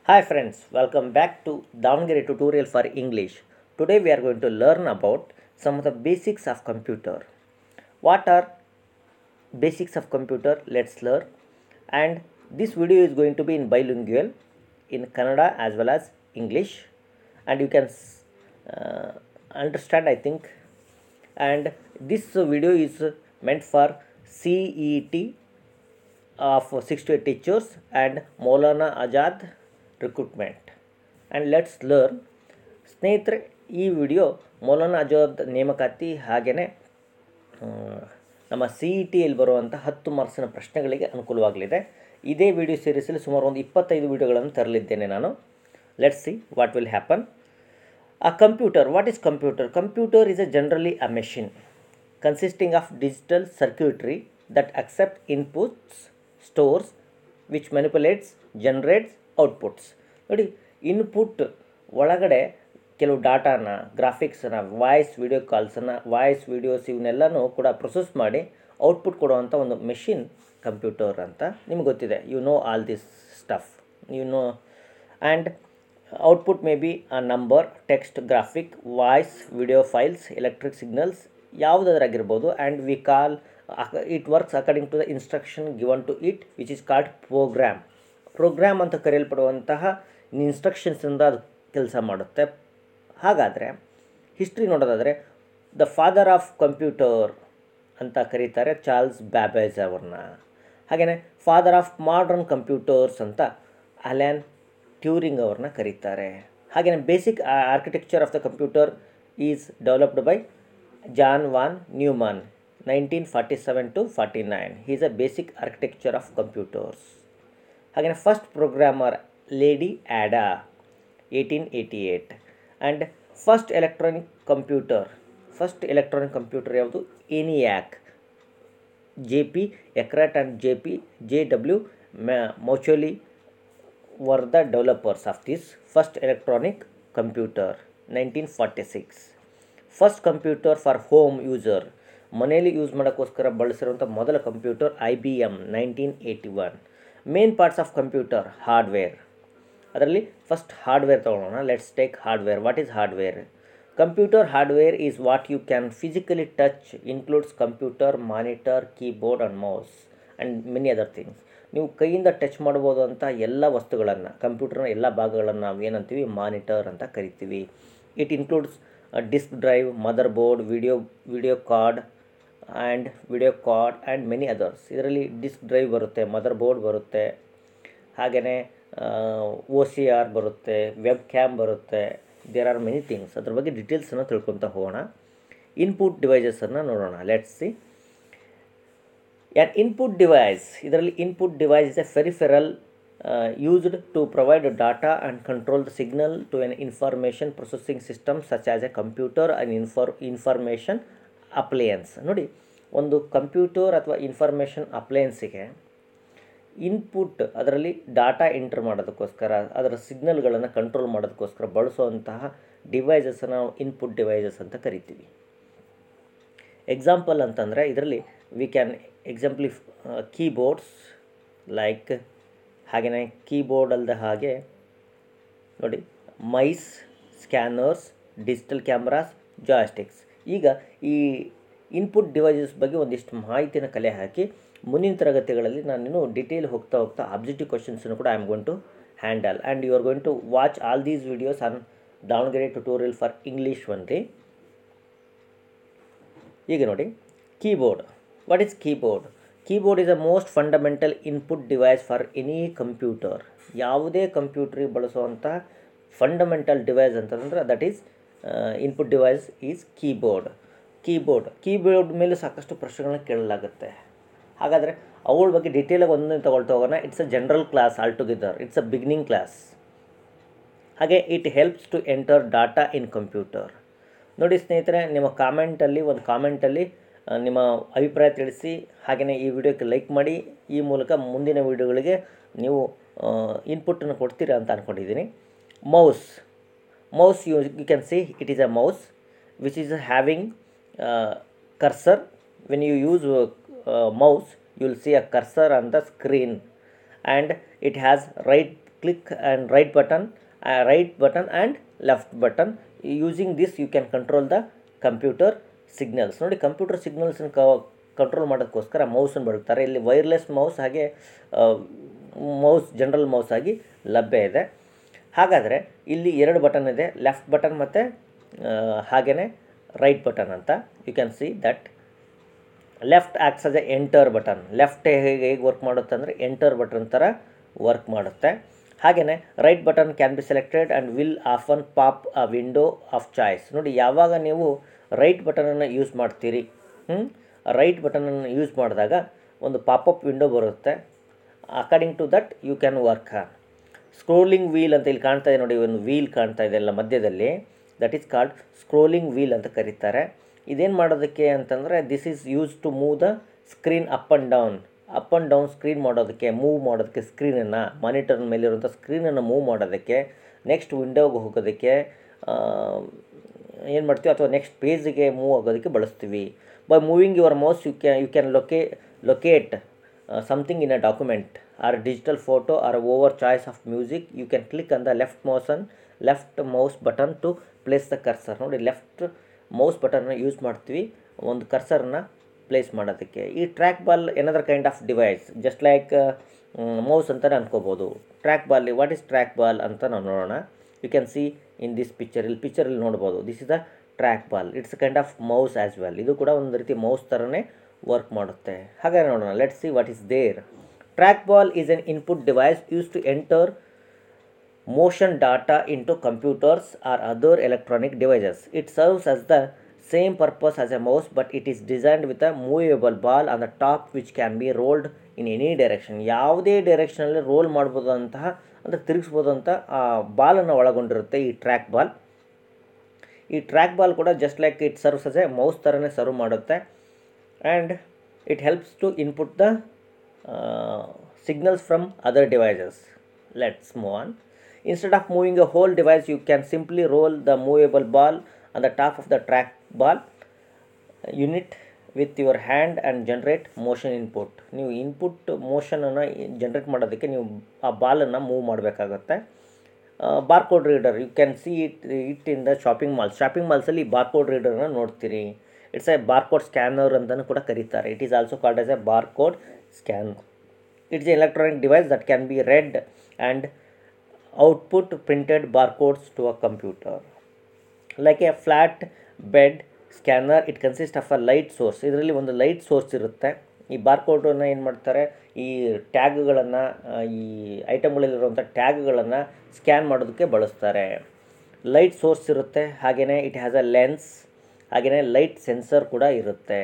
Hi friends, welcome back to Davangere tutorial for English. Today we are going to learn about some of the basics of computer. What are basics of computer? Let's learn. And this video is going to be in bilingual in Kannada as well as English and you can uh, understand I think and this video is meant for CET of 68 teachers and Maulana Azad recruitment and let's learn ಸ್ನೇಹಿತರೆ ಈ video Maulana Azad ನೇಮಕಾತಿ ಹಾಗೆಯೇ ನಮ್ಮ C E ಟಿಯಲ್ಲಿ ಬರುವಂಥ ಹತ್ತು ಮಾರ್ಕ್ಸಿನ ಪ್ರಶ್ನೆಗಳಿಗೆ ಅನುಕೂಲವಾಗಲಿದೆ ಇದೇ ವಿಡಿಯೋ ಸೀರೀಸಲ್ಲಿ ಸುಮಾರು ಒಂದು ಇಪ್ಪತ್ತೈದು ವಿಡಿಯೋಗಳನ್ನು ತರಲಿದ್ದೇನೆ ನಾನು let's see what will happen A computer, what is computer? Computer is a generally a machine consisting of digital circuitry that accept inputs, stores, which manipulates, generates outputs ನೋಡಿ ಇನ್ಪುಟ್ ಒಳಗಡೆ ಕೆಲವು ಡಾಟಾನ ಗ್ರಾಫಿಕ್ಸನ್ನ ವಾಯ್ಸ್ ವಿಡಿಯೋ ಕಾಲ್ಸನ್ನು voice videos ಇವನ್ನೆಲ್ಲನೂ ಕೂಡ process ಮಾಡಿ output ಕೊಡುವಂಥ ಒಂದು ಮೆಷಿನ್ ಕಂಪ್ಯೂಟರ್ ಅಂತ ನಿಮ್ಗೆ ಗೊತ್ತಿದೆ you know all this stuff you know and output may be a number text graphic voice video files electric signals ಯಾವುದಾದ್ರಾಗಿರ್ಬೋದು and we call it works according to the instruction given to it which is called program program ಅಂತ ಕರೆಯಲ್ಪಡುವಂತಹ ಇನ್ಸ್ಟ್ರಕ್ಷನ್ಸಿಂದ ಅದು ಕೆಲಸ ಮಾಡುತ್ತೆ ಹಾಗಾದರೆ history ನೋಡೋದಾದರೆ the father of computer ಅಂತ ಕರೀತಾರೆ ಚಾರ್ಲ್ಸ್ ಬ್ಯಾಬೇಜ್ ಅವ್ರನ್ನ ಹಾಗೆಯೇ ಫಾದರ್ ಆಫ್ ಮಾಡರ್ನ್ ಕಂಪ್ಯೂಟರ್ಸ್ ಅಂತ ಅಲ್ಯಾನ್ ಟ್ಯೂರಿಂಗ್ ಅವ್ರನ್ನ ಕರೀತಾರೆ ಹಾಗೆಯೇ basic architecture of the computer is developed by John von Neumann nineteen forty seven to forty nine is a basic architecture of computers ಹಾಗೆಯೇ first programmer lady Ada eighteen eighty eight and first electronic computer first electronic computer ಯಾವುದು ENIAC J P Eckert and J P J W ma Mauchly were the developers of this first electronic computer nineteen forty six first computer for home user ಮನೆಯಲ್ಲಿ use ಮಾಡೋಕ್ಕೋಸ್ಕರ ಬಳಸಿರುವಂಥ ಮೊದಲ computer I B M nineteen eighty one main parts of computer hardware ಅದರಲ್ಲಿ first hardware ತೊಗೊಳ್ಳೋಣ let's take hardware what is hardware computer hardware is what you can physically touch includes computer monitor keyboard and mouse and many other things ನೀವು ಕೈಯಿಂದ touch ಮಾಡ್ಬೋದು ಅಂತ ಎಲ್ಲ ವಸ್ತುಗಳನ್ನು ಕಂಪ್ಯೂಟರ್ನ ಎಲ್ಲ ಭಾಗಗಳನ್ನು ನಾವು ಏನಂತೀವಿ ಮಾನಿಟರ್ ಅಂತ ಕರಿತೀವಿ it includes disk drive motherboard video video card and video card and many others ಇದರಲ್ಲಿ ಡಿಸ್ಕ್ ಡ್ರೈವ್ ಬರುತ್ತೆ ಮದರ್ ಬೋರ್ಡ್ ಬರುತ್ತೆ ಹಾಗೆಯೇ ಓ ಸಿ ಆರ್ ಬರುತ್ತೆ ವೆಬ್ ಕ್ಯಾಮ್ ಬರುತ್ತೆ ದೇರ್ ಆರ್ ಮೆನಿ ಥಿಂಗ್ಸ್ ಅದ್ರ ಬಗ್ಗೆ ಡೀಟೇಲ್ಸನ್ನು ತಿಳ್ಕೊತಾ ಹೋಗೋಣ ಇನ್ಪುಟ್ ಡಿವೈಸಸನ್ನು ನೋಡೋಣ let's see an input device ಇದರಲ್ಲಿ input device is a peripheral used to provide data and control the signal to an information processing system such as a computer and infor information appliance ನೋಡಿ ಒಂದು computer ಅಥವಾ information ಅಪ್ಲಯನ್ಸಿಗೆ input ಅದರಲ್ಲಿ data entry ಮಾಡೋದಕ್ಕೋಸ್ಕರ ಅದರ ಸಿಗ್ನಲ್ಗಳನ್ನು control ಮಾಡೋದಕ್ಕೋಸ್ಕರ ಬಳಸುವಂತಹ ಡಿವೈಸಸನ್ನು ನಾವು ಇನ್ಪುಟ್ ಡಿವೈಸಸ್ ಅಂತ ಕರಿತೀವಿ ಎಕ್ಸಾಂಪಲ್ ಅಂತಂದರೆ ಇದರಲ್ಲಿ we can example keyboards like ಹಾಗೆಯೇ ಕೀಬೋರ್ಡ್ ಅಲ್ಲದೆ ಹಾಗೆ ನೋಡಿ mice scanners digital cameras joysticks ಈಗ ಈ ಇನ್ಪುಟ್ ಡಿವೈಸಸ್ ಬಗ್ಗೆ ಒಂದಿಷ್ಟು ಮಾಹಿತಿನ ಕಲೆ ಹಾಕಿ ಮುಂದಿನ ತರಗತಿಗಳಲ್ಲಿ ನಾನು ಡಿಟೇಲ್ ಹೋಗ್ತಾ ಹೋಗ್ತಾ ಅಬ್ಜೆಕ್ಟಿವ್ ಕ್ವಶನ್ಸನ್ನು ಕೂಡ I am going to handle and you are going to watch all these videos on Davanagere tutorial for English only ಈಗ ನೋಡಿ keyboard what is keyboard keyboard is a most fundamental input device for any computer ಯಾವುದೇ ಕಂಪ್ಯೂಟ್ರಿಗೆ ಬಳಸುವಂಥ fundamental device ಅಂತಂದರೆ that is input device is keyboard keyboard keyboard ಮೇಲೆ ಸಾಕಷ್ಟು ಪ್ರಶ್ನೆಗಳನ್ನ ಕೇಳಲಾಗುತ್ತೆ ಹಾಗಾದರೆ ಅವಳ ಬಗ್ಗೆ ಡೀಟೇಲಾಗಿ ಒಂದೊಂದು ತೊಗೊಳ್ತಾ ಹೋಗೋಣ it's a general class all together it's a beginning class ಹಾಗೆ it helps to enter data in computer ನೋಡಿ ಸ್ನೇಹಿತರೆ ನಿಮ್ಮ ಕಾಮೆಂಟಲ್ಲಿ ಒಂದು ಕಾಮೆಂಟಲ್ಲಿ ನಿಮ್ಮ ಅಭಿಪ್ರಾಯ ತಿಳಿಸಿ ಹಾಗೆಯೇ ಈ ವಿಡಿಯೋಕ್ಕೆ ಲೈಕ್ ಮಾಡಿ ಈ ಮೂಲಕ ಮುಂದಿನ ವಿಡಿಯೋಗಳಿಗೆ ನೀವು ಇನ್ಪುಟ್ಟನ್ನು ಕೊಡ್ತೀರಾ ಅಂತ ಅಂದ್ಕೊಂಡಿದ್ದೀನಿ mouse mouse you you can see it is a mouse which is having cursor when you use mouse you will see a cursor on the screen and it has right click and right button uh, right button and left button using this you can control the computer signals ನೋಡಿ computer ಸಿಗ್ನಲ್ಸನ್ನು ಕ control ಮಾಡೋದಕ್ಕೋಸ್ಕರ ಮೌಸನ್ನು ಬಳಸ್ತಾರೆ ಇಲ್ಲಿ wireless mouse ಹಾಗೆ mouse general mouse ಆಗಿ ಲಭ್ಯ ಇದೆ ಹಾಗಾದರೆ ಇಲ್ಲಿ ಎರಡು ಬಟನ್ ಇದೆ ಲೆಫ್ಟ್ ಬಟನ್ ಮತ್ತು ಹಾಗೆಯೇ ರೈಟ್ ಬಟನ್ ಅಂತ you can see that left acts as a enter button left ಹೇಗೆ ಹೇಗೆ ವರ್ಕ್ ಮಾಡುತ್ತೆ ಅಂದರೆ ಎಂಟರ್ ಬಟನ್ ಥರ ವರ್ಕ್ ಮಾಡುತ್ತೆ ಹಾಗೆಯೇ right button can be selected and will often pop a window of choice ನೋಡಿ ಯಾವಾಗ ನೀವು ರೈಟ್ ಬಟನನ್ನು ಯೂಸ್ ಮಾಡ್ತೀರಿ ರೈಟ್ ಬಟನನ್ನು ಯೂಸ್ ಮಾಡಿದಾಗ ಒಂದು ಪಾಪಪ್ ವಿಂಡೋ ಬರುತ್ತೆ according to that you can work scrolling wheel ಅಂತ ಇಲ್ಲಿ ಕಾಣ್ತಾ ಇದೆ ನೋಡಿ ಒಂದು ವೀಲ್ ಕಾಣ್ತಾ ಇದೆ ಅಲ್ಲ ಮಧ್ಯದಲ್ಲಿ that is called scrolling wheel ಅಂತ ಕರೀತಾರೆ ಇದೇನು ಮಾಡೋದಕ್ಕೆ ಅಂತಂದರೆ this is use to move the screen up and down up and down screen ಮಾಡೋದಕ್ಕೆ ಮೂವ್ ಮಾಡೋದಕ್ಕೆ ಸ್ಕ್ರೀನನ್ನು ಮಾನಿಟರ್ ಮೇಲಿರುವಂಥ ಸ್ಕ್ರೀನನ್ನು ಮೂವ್ ಮಾಡೋದಕ್ಕೆ ನೆಕ್ಸ್ಟ್ ವಿಂಡೋಗೆ ಹೋಗೋದಕ್ಕೆ ಏನು ಮಾಡ್ತೀವಿ ಅಥವಾ ನೆಕ್ಸ್ಟ್ ಪೇಜಿಗೆ ಮೂವ್ ಆಗೋದಕ್ಕೆ ಬಳಸ್ತೀವಿ by moving your mouse you can you can loca locate something in a document or digital photo or over choice of music you can click on the left ಮೌಸನ್ left mouse button to place the cursor ನೋಡಿ left mouse ಬಟನ್ನ use ಮಾಡ್ತೀವಿ ಒಂದು ಕರ್ಸರ್ನ place ಮಾಡೋದಕ್ಕೆ ಈ trackball another kind of device just like mouse ಅಂತಲೇ ಅನ್ಕೋಬೋದು trackball what is trackball ಅಂತ ನಾವು ನೋಡೋಣ you can see in this picture ಇಲ್ಲಿ ಪಿಕ್ಚರಲ್ಲಿ ನೋಡ್ಬೋದು this is the trackball it's kind of mouse as well ಇದು ಕೂಡ ಒಂದು ರೀತಿ ಮೌಸ್ ಥರನೇ ವರ್ಕ್ ಮಾಡುತ್ತೆ ಹಾಗೆ ನೋಡೋಣ let see what is there trackball is an input device use to enter motion data into computers or other electronic devices. It serves as the same purpose as a mouse but it is designed with a movable ball on the top which can be rolled in any direction. ಯಾವುದೇ ಡೈರೆಕ್ಷನಲ್ಲಿ roll ಮಾಡ್ಬೋದು ಅಂತಹ ಅಂದರೆ ತಿರುಗಿಸ್ಬೋದು ಅಂತ ಆ ಬಾಲನ್ನು ಒಳಗೊಂಡಿರುತ್ತೆ ಈ trackball ಈ ಟ್ರ್ಯಾಕ್ ಬಾಲ್ ಕೂಡ just like it serves as a mouse ಥರನೇ ಸರ್ವ್ ಮಾಡುತ್ತೆ and it helps to input the signals from other devices let's move on Instead of moving a whole device, you can simply roll the movable ball on the top of the track ball unit with your hand and generate motion input. ನೀವು input ಮೋಷನನ್ನು generate ಮಾಡೋದಕ್ಕೆ ನೀವು ಆ ಬಾಲನ್ನು move ಮಾಡಬೇಕಾಗತ್ತೆ barcode reader you can see it it in the shopping malls shopping ಮಾಲ್ಸಲ್ಲಿ barcode ರೀಡರ್ನ ನೋಡ್ತೀರಿ ಇಟ್ಸ್ ಎ ಬಾರ್ಕೋಡ್ ಸ್ಕ್ಯಾನರ್ ಅಂತಲೂ ಕೂಡ ಕರೀತಾರೆ it is also called as a barcode scan it's a electronic device that can be read and output printed barcodes to a computer. Like a flat bed scanner it consist of a light source ಇದರಲ್ಲಿ ಒಂದು light source ಇರುತ್ತೆ ಈ ಬಾರ್ಕೋಡನ್ನು ಏನು ಮಾಡ್ತಾರೆ ಈ ಟ್ಯಾಗ್ಗಳನ್ನು ಈ ಐಟಮ್ಗಳಲ್ಲಿರುವಂಥ ಟ್ಯಾಗ್ಗಳನ್ನು scan ಮಾಡೋದಕ್ಕೆ ಬಳಸ್ತಾರೆ ಲೈಟ್ ಸೋರ್ಸ್ ಇರುತ್ತೆ ಹಾಗೆಯೇ ಇಟ್ ಹ್ಯಾಸ್ ಅ ಲೆನ್ಸ್ ಹಾಗೆಯೇ ಲೈಟ್ ಸೆನ್ಸರ್ ಕೂಡ ಇರುತ್ತೆ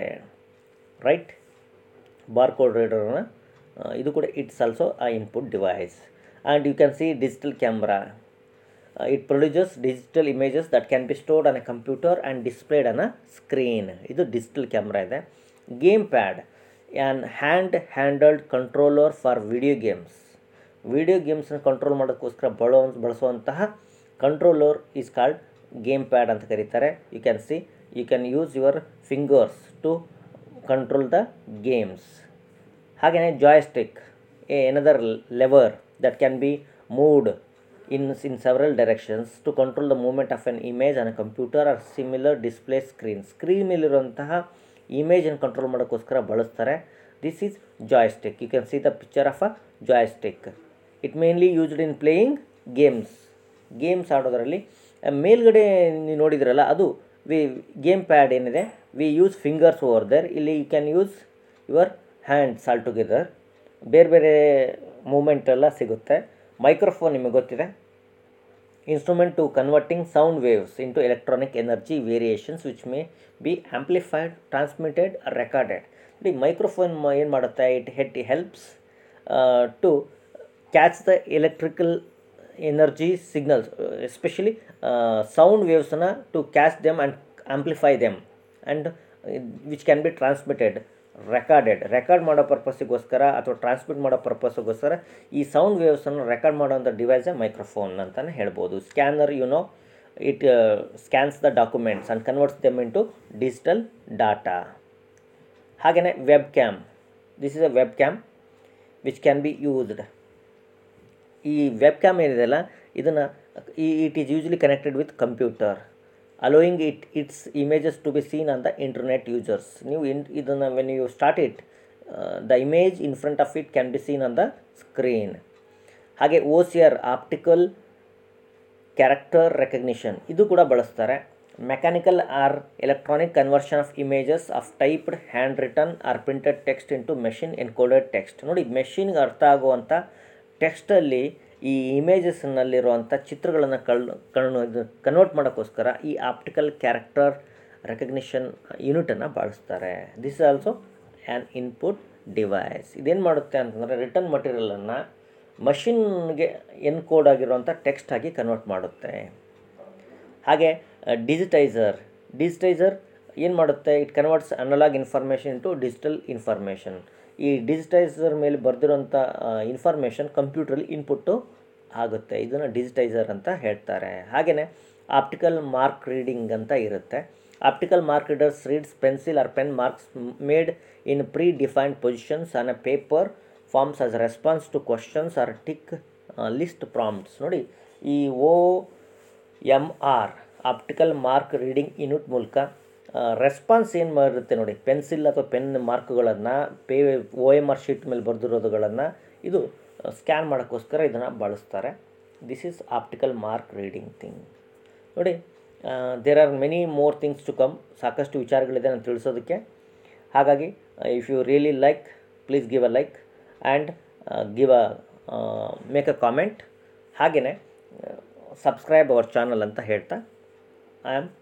ರೈಟ್ ಬಾರ್ಕೋಡ್ ರೀಡರ್ನ ಇದು ಕೂಡ it's also a input device and you can see digital camera uh, it produces digital images that can be stored on a computer and displayed on a screen ಇದು digital camera ಇದೆ game pad an hand handled controller for video games video ಗೇಮ್ಸ್ನ control ಮಾಡೋದಕ್ಕೋಸ್ಕರ ಬಳೋ ಬಳಸುವಂತಹ controller is called game pad ಅಂತ ಕರೀತಾರೆ you can see you can use your fingers to control the games ಹಾಗೆಯೇ joystick a another lever that can be moved in, in several directions to control the movement of an image on a computer or similar display screen. Screen ಮೇಲಿರುವಂತಹ ಇಮೇಜನ್ನು control ಮಾಡೋಕ್ಕೋಸ್ಕರ ಬಳಸ್ತಾರೆ this is joystick you can see the picture of a joystick it mainly used in playing games games ಆಡೋದರಲ್ಲಿ ಮೇಲ್ಗಡೆ ನೀವು ನೋಡಿದ್ರಲ್ಲ ಅದು we game pad ಏನಿದೆ we use fingers over there ಇಲ್ಲಿ you can use your hands all together ಬೇರೆ ಬೇರೆ movement ಎಲ್ಲ ಸಿಗುತ್ತೆ ಮೈಕ್ರೋಫೋನ್ ನಿಮಗೆ ಗೊತ್ತಿದೆ instrument to converting sound waves into electronic energy variations which may B amplified transmitted recorded ನೋಡಿ microphone ಏನು ಮಾಡುತ್ತೆ ಇಟ್ ಹೆಟ್ helps to catch the electrical energy signals especially sound ವೇವ್ಸನ್ನು to catch them and amplify them and which can be transmitted recorded record ಮಾಡೋ ಪರ್ಪಸ್ಸಿಗೋಸ್ಕರ ಅಥವಾ transmit ಮಾಡೋ ಪರ್ಪಸ್ಗೋಸ್ಕರ ಈ ಸೌಂಡ್ ವೇವ್ಸನ್ನು ರೆಕಾರ್ಡ್ ಮಾಡೋವಂಥ ಡಿವೈಸೇ ಮೈಕ್ರೋಫೋನ್ ಅಂತಲೇ ಹೇಳ್ಬೋದು scanner you know it scans the documents and converts them into digital data ಹಾಗೆಯೇ web cam this is a web cam which can be used ಈ ವೆಬ್ ಕ್ಯಾಮ್ ಏನಿದೆಯಲ್ಲ ಇದನ್ನು ಈ it is usually connected with computer allowing it its images to be seen on the internet users ನೀವು ಇನ್ ಇದನ್ನು when you start it the image in front of it can be seen on the screen ಹಾಗೆ O C R optical character recognition ಇದು ಕೂಡ ಬಳಸ್ತಾರೆ mechanical or electronic conversion of images of typed handwritten or printed text into machine encoded text ನೋಡಿ ಮೆಷಿನ್ಗೆ ಅರ್ಥ ಆಗುವಂಥ ಟೆಕ್ಸ್ಟಲ್ಲಿ ಈ ಇಮೇಜಸ್ನಲ್ಲಿರುವಂಥ ಚಿತ್ರಗಳನ್ನು ಕಳ್ ಕಣ್ಣು ಇದು ಕನ್ವರ್ಟ್ ಮಾಡೋಕ್ಕೋಸ್ಕರ ಈ ಆಪ್ಟಿಕಲ್ ಕ್ಯಾರೆಕ್ಟರ್ ರೆಕಗ್ನಿಷನ್ ಯೂನಿಟನ್ನು ಬಳಸ್ತಾರೆ this is also an input device ಇದೇನು ಮಾಡುತ್ತೆ ಅಂತಂದರೆ ರಿಟರ್ನ್ ಮಟೀರಿಯಲನ್ನು ಮಷಿನ್ಗೆ ಎನ್ಕೋಡ್ ಆಗಿರುವಂಥ ಟೆಕ್ಸ್ಟ್ ಆಗಿ ಕನ್ವರ್ಟ್ ಮಾಡುತ್ತೆ ಹಾಗೆ ಡಿಜಿಟೈಸರ್ ಡಿಜಿಟೈಸರ್ ಏನು ಮಾಡುತ್ತೆ it converts analogue information to digital information ಈ ಡಿಜಿಟೈಸರ್ ಮೇಲೆ ಬರೆದಿರೋಂಥ ಇನ್ಫಾರ್ಮೇಷನ್ ಕಂಪ್ಯೂಟ್ರಲ್ಲಿ ಇನ್ಪುಟ್ಟು ಆಗುತ್ತೆ ಇದನ್ನು ಡಿಜಿಟೈಸರ್ ಅಂತ ಹೇಳ್ತಾರೆ ಹಾಗೆಯೇ ಆಪ್ಟಿಕಲ್ ಮಾರ್ಕ್ ರೀಡಿಂಗ್ ಅಂತ ಇರುತ್ತೆ optical mark readers reads pencil or pen marks made in predefined positions on a paper forms as response to questions or tick list prompts ನೋಡಿ ಈ O M R optical mark reading unit ಮೂಲಕ response ಏನು ಮಾಡಿರುತ್ತೆ ನೋಡಿ pencil ಅಥವಾ pen ಮಾರ್ಕ್ಗಳನ್ನು ಪೇ O M R sheet ಮೇಲೆ ಬರೆದಿರೋದುಗಳನ್ನು ಇದು ಸ್ಕ್ಯಾನ್ ಮಾಡೋಕ್ಕೋಸ್ಕರ ಇದನ್ನು ಬಳಸ್ತಾರೆ this is optical mark reading thing ನೋಡಿ there are many more things to come ಸಾಕಷ್ಟು ವಿಚಾರಗಳಿದೆ ನಾನು ತಿಳಿಸೋದಕ್ಕೆ ಹಾಗಾಗಿ if you really like please give a like and give a make a comment ಹಾಗೆಯೇ ಸಬ್ಸ್ಕ್ರೈಬ್ ಅವರ್ ಚಾನಲ್ ಅಂತ ಹೇಳ್ತಾ ಐ ಆಮ್